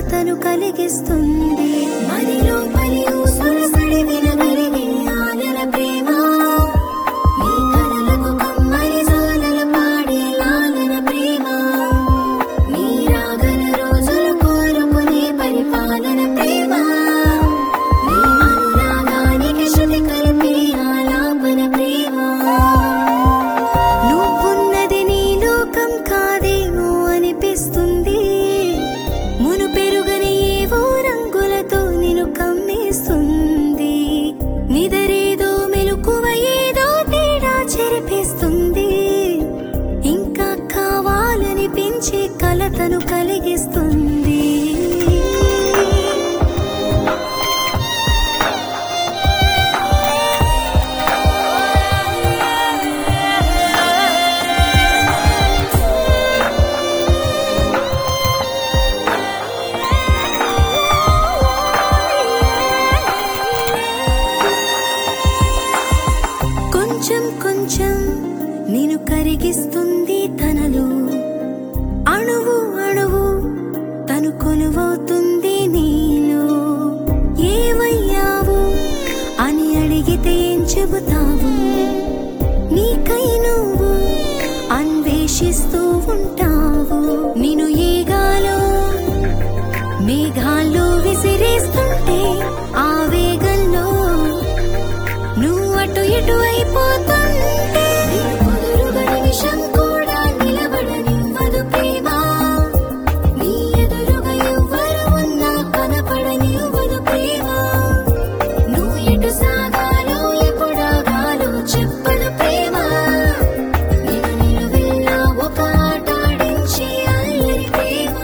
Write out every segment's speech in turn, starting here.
కలతను కలిగిస్తుంది మదిలో పలి ఊసులసడి వినగలిగే ఆదర ప్రేమ నీ కలలకు కమ్మని జాలల పాడే లాలన ప్రేమ నీ రాగల రోజులు కోరుకునే పరిపాలన ప్రేమ నీ అనురాగానికి శృతి కలిపే ఆలాపన ప్రేమ నువ్వున్నది నీ లోకం కాదేమో అనిపిస్తుంది మును పెరుగని ఏవో రంగులతో నిన్ను కమ్మేస్తుంది నిదరేదో మెలకువ ఏదో తేడా చెరిపిస్తుంది ఇంకా కావాలని పెంచే కలతను కలిగిస్తుంది కొంచెం కొంచెం నేను కరిగిస్తుంది తనలో అణువు అణువు తను కొలువవుతుంది నీలో ఏవయ్యావు అని అడిగితే ఏం చెబుతావు నీకై నువ్వు అన్వేషిస్తూ ఉంటావు నేను ఏగాలో మేఘాల్లో విసిరేస్తుంటే ఆ వేగంలో నువ్వు అటు ఇటు అయిపోతుంటే కుదురుగా నిమిషం కూడా నిలబడనివ్వదు ప్రేమ నీ ఎదురుగా ఎవ్వరు ఉన్నా కనపడనివ్వదు ప్రేమ నువ్వు ఎటు సాగాలో ఎప్పుడాగాలో చెప్పదు ప్రేమ నిన్ను నిలువెల్లా ఒక ఆట ఆడించే అల్లరి ప్రేమ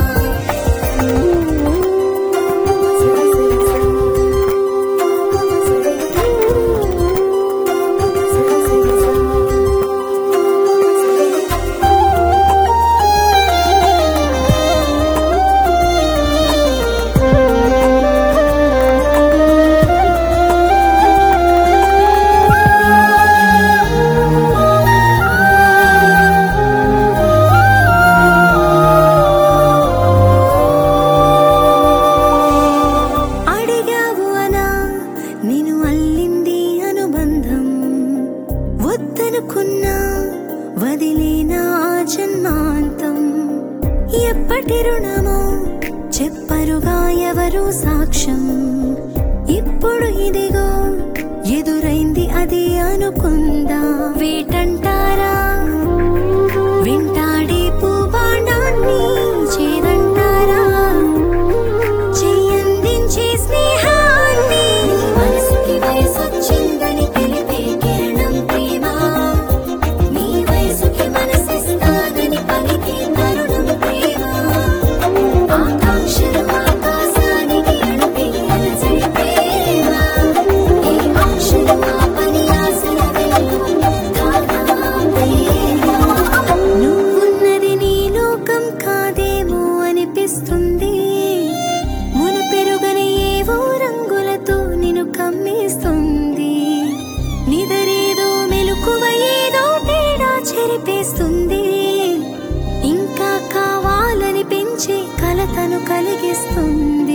అడిగావు అనా నేను అల్లింది అనుబంధం వద్దనుకున్నా వదిలేనా ఆ జన్మాంతం ఎప్పటి రుణమో చెప్పరుగా ఎవరు సాక్ష్యం ఇప్పుడు ఇదిగో ఎదురైంది అది అనుకుందా వేటంటారా వెంటాడే పూబాణాన్ని చేదంటారా చెయ్యందించే స్నేహాన్ని మనసుకి వయసొచ్చిందని తెలిపే కిరణం ప్రేమ నీ వయసుకి మనసిస్తాదని పలికే తరుణం ప్రేమ ఆకాంక్షలు ఆకాశానికి అడిపే అలజడి ప్రేమ ఈ ఆశలు ఆపని ఆశల వెలుగు కాదా ప్రేమ నువ్వున్నది నీ లోకం కాదేమో అనిపిస్తుంది మును పెరుగని ఏవో రంగులతో నిన్ను కమ్మేస్తుంది నిదరేదో మెలకువ ఏదో తేడా చెరిపేస్తుంది ఇంకా కావాలని పెంచే కలతను కలిగిస్తుంది